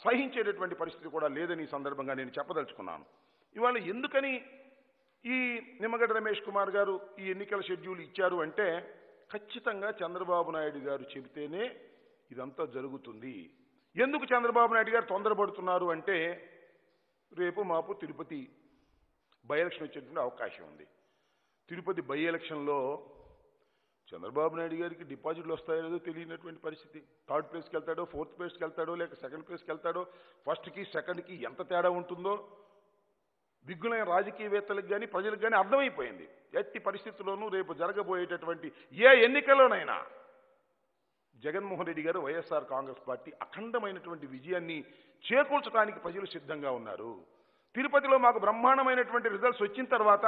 సహించేటటువంటి పరిస్థితి కూడా లేదని ఈ సందర్భంగా నేను చెప్పదలుచుకున్నాను ఇవాళ ఎందుకని ఈ నిమ్మగడ్డ రమేష్ కుమార్ గారు ఈ ఎన్నికల షెడ్యూల్ ఇచ్చారు అంటే ఖచ్చితంగా చంద్రబాబు నాయుడు గారు చెబితేనే ఇదంతా జరుగుతుంది ఎందుకు చంద్రబాబు నాయుడు గారు తొందరపడుతున్నారు అంటే రేపు మాపు తిరుపతి బై ఎలక్షన్ వచ్చేటువంటి అవకాశం ఉంది తిరుపతి బై ఎలక్షన్లో చంద్రబాబు నాయుడు గారికి డిపాజిట్లు వస్తాయో లేదో తెలియనటువంటి పరిస్థితి థర్డ్ ప్లేస్కి వెళ్తాడో ఫోర్త్ ప్లేస్కి వెళ్తాడో లేక సెకండ్ ప్లేస్కి వెళ్తాడో ఫస్ట్కి సెకండ్కి ఎంత తేడా ఉంటుందో దిగ్గులైన రాజకీయవేత్తలకు కానీ ప్రజలకు కానీ అర్థమైపోయింది ఎట్టి పరిస్థితుల్లోనూ రేపు జరగబోయేటటువంటి ఏ ఎన్నికల్లోనైనా జగన్మోహన్ రెడ్డి గారు వైఎస్ఆర్ కాంగ్రెస్ పార్టీ అఖండమైనటువంటి విజయాన్ని చేకూర్చడానికి ప్రజలు సిద్ధంగా ఉన్నారు తిరుపతిలో మాకు బ్రహ్మాండమైనటువంటి రిజల్ట్స్ వచ్చిన తర్వాత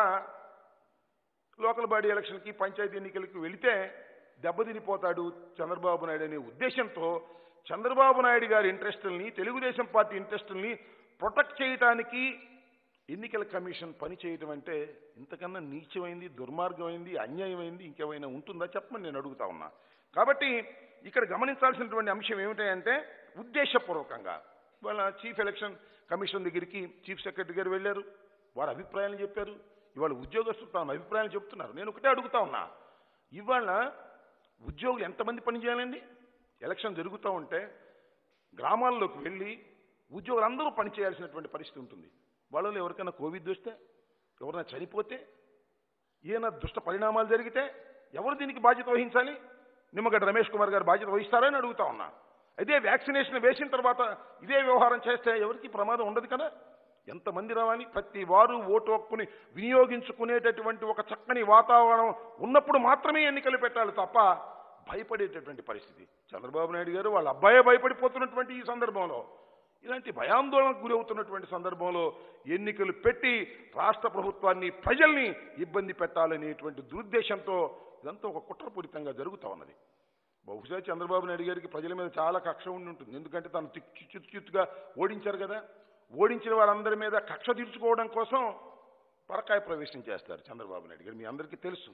లోకల్ బాడీ ఎలక్షన్కి పంచాయతీ ఎన్నికలకి వెళితే దెబ్బతినిపోతాడు చంద్రబాబు నాయుడు అనే ఉద్దేశంతో చంద్రబాబు నాయుడు గారి ఇంట్రెస్టుల్ని తెలుగుదేశం పార్టీ ఇంట్రెస్టుల్ని ప్రొటెక్ట్ చేయడానికి ఎన్నికల కమిషన్ పని చేయటం అంటే ఇంతకన్నా నీచమైంది దుర్మార్గమైంది అన్యాయమైంది ఇంకేమైనా ఉంటుందా చెప్పమని నేను అడుగుతా ఉన్నా కాబట్టి ఇక్కడ గమనించాల్సినటువంటి అంశం ఏమిటంటే ఉద్దేశపూర్వకంగా వాళ్ళ చీఫ్ ఎలక్షన్ కమిషన్ దగ్గరికి చీఫ్ సెక్రటరీ గారు వెళ్ళారు వారి అభిప్రాయాలు చెప్పారు ఇవాళ ఉద్యోగస్తులు తమ అభిప్రాయాలు చెప్తున్నారు నేను ఒకటే అడుగుతా ఉన్నా ఇవాళ ఉద్యోగులు ఎంతమంది పనిచేయాలండి ఎలక్షన్ జరుగుతూ ఉంటే గ్రామాల్లోకి వెళ్ళి ఉద్యోగులందరూ పనిచేయాల్సినటువంటి పరిస్థితి ఉంటుంది వాళ్ళలో ఎవరికైనా కోవిడ్ వస్తే ఎవరైనా చనిపోతే ఏమైనా దుష్ట పరిణామాలు జరిగితే ఎవరు దీనికి బాధ్యత వహించాలి నిమ్మగడ్డ రమేష్ కుమార్ గారు బాధ్యత వహిస్తారని అడుగుతా ఉన్నా అదే వ్యాక్సినేషన్ వేసిన తర్వాత ఇదే వ్యవహారం చేస్తే ఎవరికి ప్రమాదం ఉండదు కదా ఎంతమంది రావాలి ప్రతి వారు ఓటు హక్కుని వినియోగించుకునేటటువంటి ఒక చక్కని వాతావరణం ఉన్నప్పుడు మాత్రమే ఎన్నికలు పెట్టాలి తప్ప భయపడేటటువంటి పరిస్థితి చంద్రబాబు నాయుడు గారు వాళ్ళ అబ్బాయే భయపడిపోతున్నటువంటి ఈ సందర్భంలో ఇలాంటి భయాందోళనకు గురవుతున్నటువంటి సందర్భంలో ఎన్నికలు పెట్టి రాష్ట్ర ప్రభుత్వాన్ని ప్రజల్ని ఇబ్బంది పెట్టాలనేటువంటి దురుద్దేశంతో ఇదంతా ఒక కుట్రపూరితంగా జరుగుతూ ఉన్నది బహుశా చంద్రబాబు నాయుడు గారికి ప్రజల మీద చాలా కక్ష ఉండి ఉంటుంది ఎందుకంటే తను చిత్తు చిత్తు చిత్తుగా ఓడించారు కదా ఓడించిన వారందరి మీద కక్ష తీర్చుకోవడం కోసం పరకాయ ప్రవేశం చేస్తారు చంద్రబాబు నాయుడు గారు మీ అందరికీ తెలుసు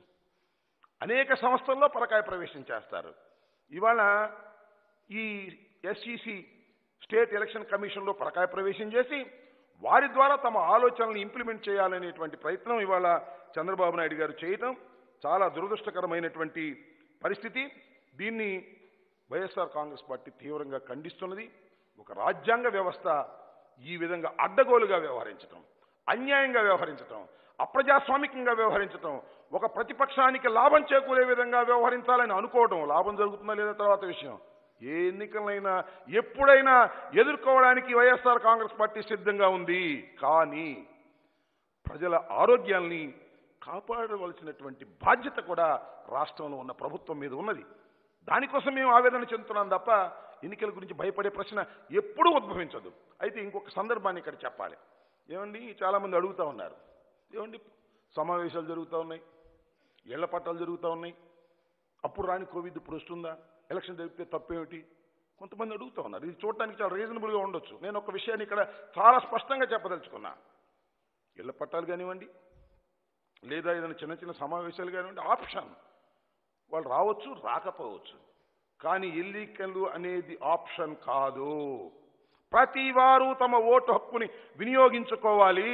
అనేక సంస్థల్లో పరకాయ ప్రవేశం చేస్తారు ఇవాళ ఈ ఎస్ఈసి స్టేట్ ఎలక్షన్ కమిషన్లో పరకాయ ప్రవేశం చేసి వారి ద్వారా తమ ఆలోచనలను ఇంప్లిమెంట్ చేయాలనేటువంటి ప్రయత్నం ఇవాళ చంద్రబాబు నాయుడు గారు చేయటం చాలా దురదృష్టకరమైనటువంటి పరిస్థితి దీన్ని వైఎస్ఆర్ కాంగ్రెస్ పార్టీ తీవ్రంగా ఖండిస్తున్నది ఒక రాజ్యాంగ వ్యవస్థ ఈ విధంగా అడ్డగోలుగా వ్యవహరించటం అన్యాయంగా వ్యవహరించటం అప్రజాస్వామికంగా వ్యవహరించటం ఒక ప్రతిపక్షానికి లాభం చేకూరే విధంగా వ్యవహరించాలని అనుకోవడం లాభం జరుగుతుందా లేదా తర్వాత విషయం ఏ ఎన్నికలైనా ఎప్పుడైనా ఎదుర్కోవడానికి వైఎస్ఆర్ కాంగ్రెస్ పార్టీ సిద్ధంగా ఉంది కానీ ప్రజల ఆరోగ్యాల్ని కాపాడవలసినటువంటి బాధ్యత కూడా రాష్ట్రంలో ఉన్న ప్రభుత్వం మీద ఉన్నది దానికోసం మేము ఆవేదన చెందుతున్నాం తప్ప ఎన్నికల గురించి భయపడే ప్రశ్న ఎప్పుడూ ఉద్భవించదు అయితే ఇంకొక సందర్భాన్ని ఇక్కడ చెప్పాలి ఏమండి చాలామంది అడుగుతా ఉన్నారు ఏమండి సమావేశాలు జరుగుతూ ఉన్నాయి ఇళ్ల పట్టాలు జరుగుతూ ఉన్నాయి అప్పుడు రాని కోవిడ్ ఇప్పుడు వస్తుందా ఎలక్షన్ జరిగితే తప్పేమిటి కొంతమంది అడుగుతూ ఉన్నారు ఇది చూడటానికి చాలా రీజనబుల్గా ఉండొచ్చు నేను ఒక విషయాన్ని ఇక్కడ చాలా స్పష్టంగా చెప్పదలుచుకున్నా ఇళ్ల పట్టాలు కానివ్వండి లేదా ఏదైనా చిన్న చిన్న సమావేశాలు కానివ్వండి ఆప్షన్ వాళ్ళు రావచ్చు రాకపోవచ్చు కానీ ఎన్నికలు అనేది ఆప్షన్ కాదు ప్రతి వారు తమ ఓటు హక్కుని వినియోగించుకోవాలి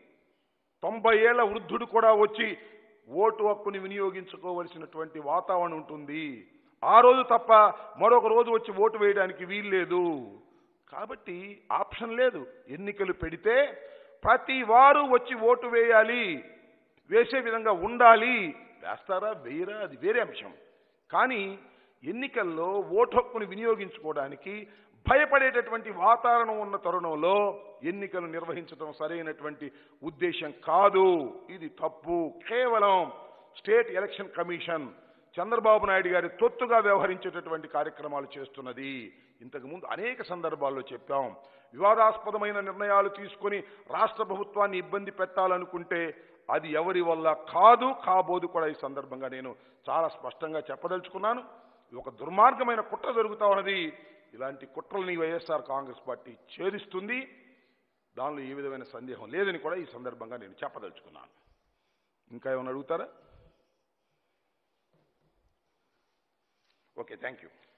తొంభై ఏళ్ల వృద్ధుడు కూడా వచ్చి ఓటు హక్కుని వినియోగించుకోవలసినటువంటి వాతావరణం ఉంటుంది ఆ రోజు తప్ప మరొక రోజు వచ్చి ఓటు వేయడానికి వీల్లేదు కాబట్టి ఆప్షన్ లేదు ఎన్నికలు పెడితే ప్రతి వారు వచ్చి ఓటు వేయాలి వేసే విధంగా ఉండాలి వేస్తారా వేయరా అది వేరే అంశం కానీ ఎన్నికల్లో ఓటు హక్కుని వినియోగించుకోవడానికి భయపడేటటువంటి వాతావరణం ఉన్న తరుణంలో ఎన్నికలు నిర్వహించడం సరైనటువంటి ఉద్దేశం కాదు ఇది తప్పు కేవలం state election commission Chandrababu Naidu గారి తొత్తుగా వ్యవహరించేటటువంటి కార్యక్రమాలు చేస్తున్నది ఇంతకు ముందు అనేక సందర్భాల్లో చెప్పాం వివాదాస్పదమైన నిర్ణయాలు తీసుకొని రాష్ట్ర ప్రభుత్వాన్ని ఇబ్బంది పెట్టాలనుకుంటే అది ఎవరి వల్ల కాదు కాబోదు కూడా ఈ సందర్భంగా నేను చాలా స్పష్టంగా చెప్పదలుచుకున్నాను ఇది ఒక దుర్మార్గమైన కుట్ర జరుగుతా ఉన్నది ఇలాంటి కుట్రల్ని వైఎస్ఆర్ కాంగ్రెస్ పార్టీ ఛేదిస్తుంది దానిలో ఏ విధమైన సందేహం లేదని కూడా ఈ సందర్భంగా నేను చెప్పదలుచుకున్నాను ఇంకా ఏమైనా అడుగుతారా ఓకే థ్యాంక్ యూ